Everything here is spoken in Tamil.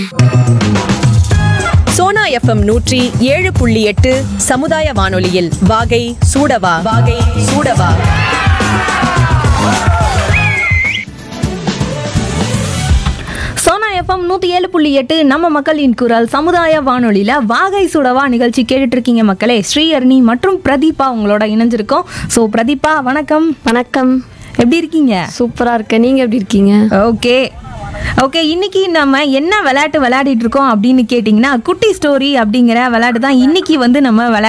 சோனா எஃப்எம் நூற்றி ஏழு புள்ளி எட்டு சமுதாய வானொலியில் வாகை சூடவா வாகை சூடவா சோனா எஃப்எம் நூற்றி ஏழு புள்ளி எட்டு நம்ம மக்களின் குரல் சமுதாய வானொலியில் வாகை சுடவா நிகழ்ச்சி கேட்டுட்டு இருக்கீங்க மக்களே ஸ்ரீஹரணி மற்றும் பிரதீபா உங்களோட இணைஞ்சிருக்கோம் ஸோ பிரதீபா வணக்கம் வணக்கம் எப்படி இருக்கீங்க சூப்பரா இருக்கேன் நீங்க எப்படி இருக்கீங்க ஓகே ஓகே இன்னைக்கு நம்ம என்ன விளையாட்டு விளையாடிட்டு இருக்கோம் அப்படின்னு கேட்டிங்கன்னா குட்டி ஸ்டோரி அப்படிங்கிற விளையாட்டு தான் இன்னைக்கு வந்து நம்ம விளையா